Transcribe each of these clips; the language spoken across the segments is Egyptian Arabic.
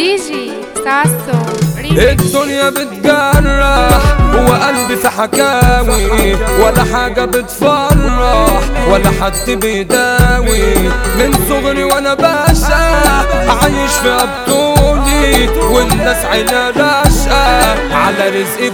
دي جي ساسو ريميكس الدنيا بتجرح وقلبي في حكاوي ولا حاجة بتفرح ولا حد بيداوي من صغري وانا باشا عايش في ابطولي والناس عينها راشقة على رزقي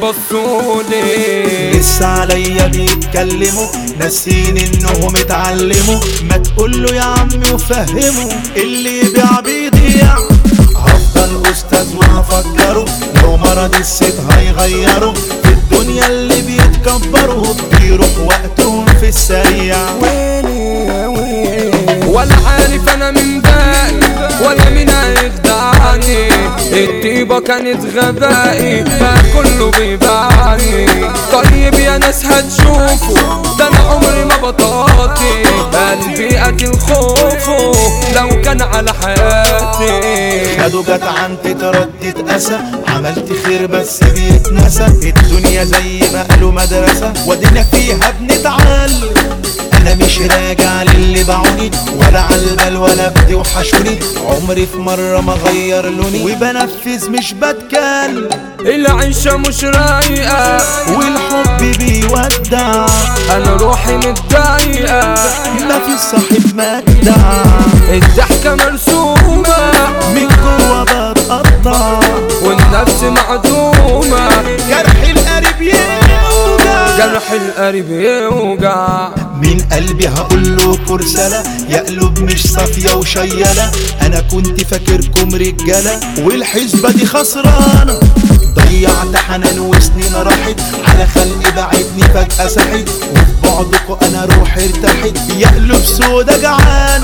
بصولي لسه عليا بيتكلموا ناسين انهم اتعلموا ما تقوله يا عمي وفهمه اللي يبيع بيضيع هفضل استاذ وهفكره لو مرض الست هيغيره في الدنيا اللي بيتكبروا بيروح وقتهم في السريع ويلي ويلي ولا عارف انا من بالي ولا مين هيخدعني الطيبة كانت غبائي فكله بيبعني طيب يا ناس هتشوفوا ده انا عمري ما بطاطي قلبي قتل خوفه لو كان على حياتي خدوا جت عن تتردد أسى عملت خير بس بيتنسى الدنيا زي ما قالوا مدرسة ودينا فيها بنتعلم أنا مش راجع للي باعوني ولا عالبال ولا بدي وحشوني عمري في مرة ما غير لوني وبنفذ مش بتكلم العيشة مش رايقة والحب بيودع انا روحي متضايقة ما في صاحب مجدع الضحكة مرسومة من جوه بتقطع والنفس معدومة جرح القريب يوجع جرح القريب يوجع من قلبي هقول له كرسلة يا قلوب مش صافية وشيلة أنا كنت فاكركم رجالة والحسبة دي خسرانة ضيعت حنان وسنين راحت على خلقي بعدني فجأة سحت وفي بعضكوا أنا روحي ارتاحت يا قلوب سودا جعانة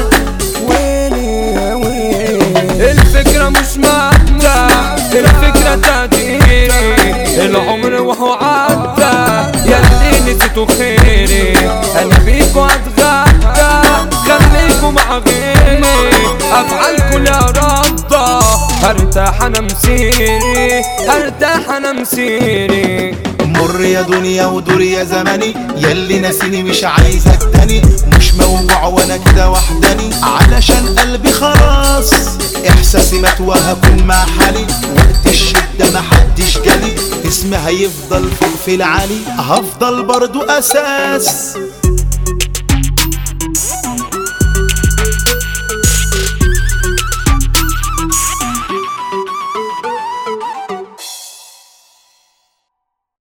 ويلي ويلي الفكرة مش مادة الفكرة تقديري العمر وهو عدى يا اللي نسيتوا خيري انا بيكوا اتغدى خليكوا مع غيري افعالكوا لا رضى هرتاح انا مسيري هرتاح انا مسيري مر يا دنيا ودور يا زماني ياللي ناسيني مش عايزك تاني مش موجوع وانا كده وحداني علشان قلبي خلاص احساسي مات وهكون مع حالي وقت الشدة محدش جالي اسمي هيفضل فوق في العالي هفضل برضو اساس